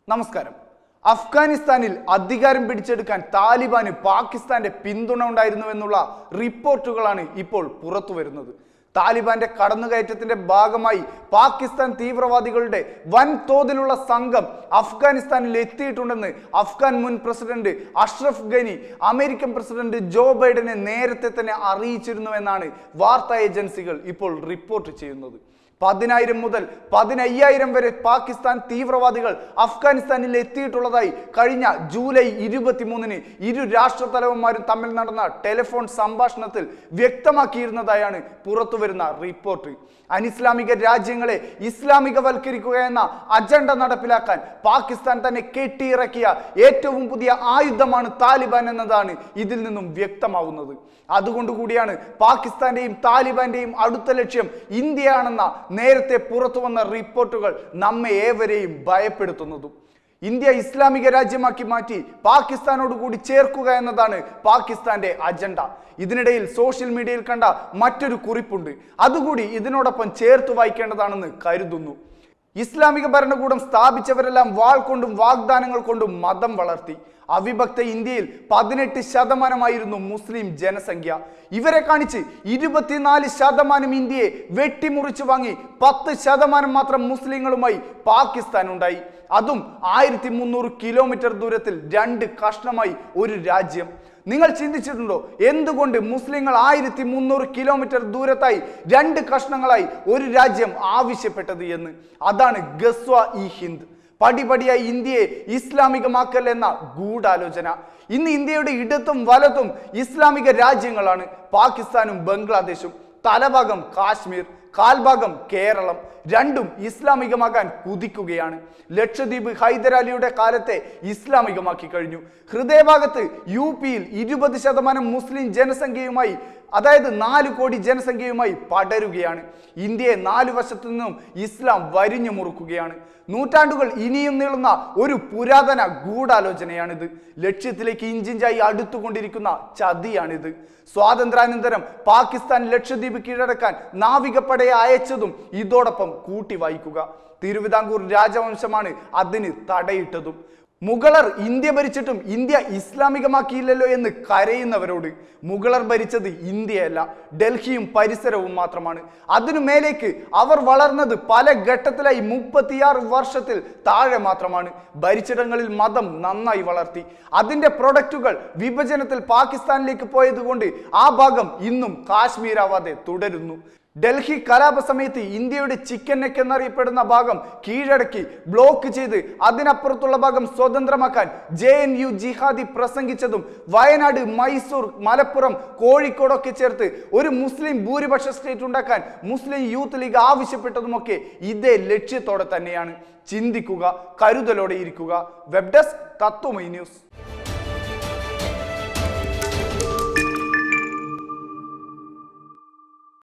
നമസ്കാരം അഫ്ഗാനിസ്ഥാനിൽ അധികാരം പിടിച്ചെടുക്കാൻ താലിബാന് പാകിസ്ഥാന്റെ പിന്തുണ ഉണ്ടായിരുന്നുവെന്നുള്ള റിപ്പോർട്ടുകളാണ് ഇപ്പോൾ പുറത്തു വരുന്നത് താലിബാന്റെ കടന്നുകയറ്റത്തിന്റെ ഭാഗമായി പാകിസ്ഥാൻ തീവ്രവാദികളുടെ വൻ തോതിലുള്ള സംഘം അഫ്ഗാനിസ്ഥാനിൽ എത്തിയിട്ടുണ്ടെന്ന് അഫ്ഗാൻ മുൻ president Ashraf Ghani American president Joe ബൈഡനെ നേരത്തെ തന്നെ അറിയിച്ചിരുന്നുവെന്നാണ് വാർത്താ ഏജൻസികൾ ഇപ്പോൾ റിപ്പോർട്ട് ചെയ്യുന്നത് പതിനായിരം മുതൽ പതിനയ്യായിരം വരെ പാകിസ്ഥാൻ തീവ്രവാദികൾ അഫ്ഗാനിസ്ഥാനിൽ എത്തിയിട്ടുള്ളതായി കഴിഞ്ഞ ജൂലൈ ഇരുപത്തിമൂന്നിന് ഇരു രാഷ്ട്ര തലവന്മാരും തമ്മിൽ നടന്ന ടെലിഫോൺ സംഭാഷണത്തിൽ വ്യക്തമാക്കിയിരുന്നതായാണ് പുറത്തുവരുന്ന റിപ്പോർട്ട് അനിസ്ലാമിക രാജ്യങ്ങളെ ഇസ്ലാമികവൽക്കരിക്കുക എന്ന അജണ്ട നടപ്പിലാക്കാൻ പാകിസ്ഥാൻ തന്നെ കെട്ടിയിറക്കിയ ഏറ്റവും പുതിയ ആയുധമാണ് താലിബാൻ എന്നതാണ് ഇതിൽ നിന്നും വ്യക്തമാവുന്നത് അതുകൊണ്ട് കൂടിയാണ് പാകിസ്ഥാന്റെയും താലിബാന്റെയും അടുത്ത ലക്ഷ്യം ഇന്ത്യയാണെന്ന നേരത്തെ പുറത്തു വന്ന റിപ്പോർട്ടുകൾ നമ്മെ ഏവരെയും ഭയപ്പെടുത്തുന്നതും ഇന്ത്യ ഇസ്ലാമിക രാജ്യമാക്കി മാറ്റി പാകിസ്ഥാനോട് കൂടി ചേർക്കുക എന്നതാണ് പാകിസ്ഥാന്റെ അജണ്ട ഇതിനിടയിൽ സോഷ്യൽ മീഡിയയിൽ കണ്ട മറ്റൊരു കുറിപ്പുണ്ട് അതുകൂടി ഇതിനോടൊപ്പം ചേർത്ത് വായിക്കേണ്ടതാണെന്ന് കരുതുന്നു ഇസ്ലാമിക ഭരണകൂടം സ്ഥാപിച്ചവരെല്ലാം വാൾ കൊണ്ടും വാഗ്ദാനങ്ങൾ കൊണ്ടും മതം വളർത്തി അവിഭക്ത ഇന്ത്യയിൽ പതിനെട്ട് ശതമാനമായിരുന്നു മുസ്ലിം ജനസംഖ്യ ഇവരെ കാണിച്ച് ഇരുപത്തിനാല് ശതമാനം ഇന്ത്യയെ വെട്ടിമുറിച്ചു വാങ്ങി പത്ത് ശതമാനം മാത്രം മുസ്ലിങ്ങളുമായി പാകിസ്ഥാൻ ഉണ്ടായി അതും ആയിരത്തി മുന്നൂറ് കിലോമീറ്റർ ദൂരത്തിൽ രണ്ട് കഷ്ണമായി ഒരു രാജ്യം നിങ്ങൾ ചിന്തിച്ചിട്ടുണ്ടോ എന്തുകൊണ്ട് മുസ്ലിങ്ങൾ ആയിരത്തി മുന്നൂറ് കിലോമീറ്റർ ദൂരത്തായി രണ്ട് കഷ്ണങ്ങളായി ഒരു രാജ്യം ആവശ്യപ്പെട്ടത് എന്ന് അതാണ് ഗസ്വ ഇ ഹിന്ദ് പടിപടിയായി ഇന്ത്യയെ ഇസ്ലാമികമാക്കൽ എന്ന ഗൂഢാലോചന ഇന്ന് ഇന്ത്യയുടെ ഇടത്തും വലത്തും ഇസ്ലാമിക രാജ്യങ്ങളാണ് പാകിസ്ഥാനും ബംഗ്ലാദേശും തലഭാഗം കാശ്മീർ കാൽഭാഗം കേരളം രണ്ടും ഇസ്ലാമികമാകാൻ കുതിക്കുകയാണ് ലക്ഷദ്വീപ് ഹൈദരാലിയുടെ കാലത്തെ ഇസ്ലാമികമാക്കി കഴിഞ്ഞു ഹൃദയഭാഗത്ത് യു പിയിൽ ഇരുപത് ശതമാനം മുസ്ലിം ജനസംഖ്യയുമായി അതായത് നാല് കോടി ജനസംഖ്യയുമായി പടരുകയാണ് ഇന്ത്യയെ നാല് വശത്തു നിന്നും ഇസ്ലാം വരിഞ്ഞു മുറുക്കുകയാണ് നൂറ്റാണ്ടുകൾ ഇനിയും നീളുന്ന ഒരു പുരാതന ഗൂഢാലോചനയാണിത് ലക്ഷ്യത്തിലേക്ക് ഇഞ്ചിഞ്ചായി അടുത്തുകൊണ്ടിരിക്കുന്ന ചതിയാണിത് സ്വാതന്ത്ര്യാനന്തരം പാകിസ്ഥാൻ ലക്ഷദ്വീപ് കീഴടക്കാൻ നാവികപ്പടയെ അയച്ചതും ഇതോടൊപ്പം കൂട്ടി വായിക്കുക തിരുവിതാംകൂർ രാജവംശമാണ് അതിന് തടയിട്ടതും മുഗളർ ഇന്ത്യ ഭരിച്ചിട്ടും ഇന്ത്യ ഇസ്ലാമികമാക്കിയില്ലല്ലോ എന്ന് കരയുന്നവരോട് മുഗളർ ഭരിച്ചത് ഇന്ത്യയല്ല ഡൽഹിയും പരിസരവും മാത്രമാണ് അതിനു മേലേക്ക് അവർ വളർന്നത് പല ഘട്ടത്തിലായി മുപ്പത്തിയാറ് വർഷത്തിൽ താഴെ മാത്രമാണ് ഭരിച്ചിടങ്ങളിൽ മതം നന്നായി വളർത്തി അതിന്റെ പ്രൊഡക്റ്റുകൾ വിഭജനത്തിൽ പാകിസ്ഥാനിലേക്ക് പോയതുകൊണ്ട് ആ ഭാഗം ഇന്നും കാശ്മീരാവാതെ തുടരുന്നു ഡൽഹി കലാപ സമയത്ത് ഇന്ത്യയുടെ ചിക്കൻ നെക്ക് എന്നറിയപ്പെടുന്ന ഭാഗം കീഴടക്കി ബ്ലോക്ക് ചെയ്ത് അതിനപ്പുറത്തുള്ള ഭാഗം സ്വതന്ത്രമാക്കാൻ ജെ എൻ യു ജിഹാദി പ്രസംഗിച്ചതും വയനാട് മൈസൂർ മലപ്പുറം കോഴിക്കോടൊക്കെ ചേർത്ത് ഒരു മുസ്ലിം ഭൂരിപക്ഷ സ്റ്റേറ്റ് ഉണ്ടാക്കാൻ മുസ്ലിം യൂത്ത് ലീഗ് ആവശ്യപ്പെട്ടതുമൊക്കെ ഇതേ ലക്ഷ്യത്തോടെ തന്നെയാണ് ചിന്തിക്കുക കരുതലോടെ ഇരിക്കുക വെബ് ഡെസ്ക് തത്വമൈ ന്യൂസ്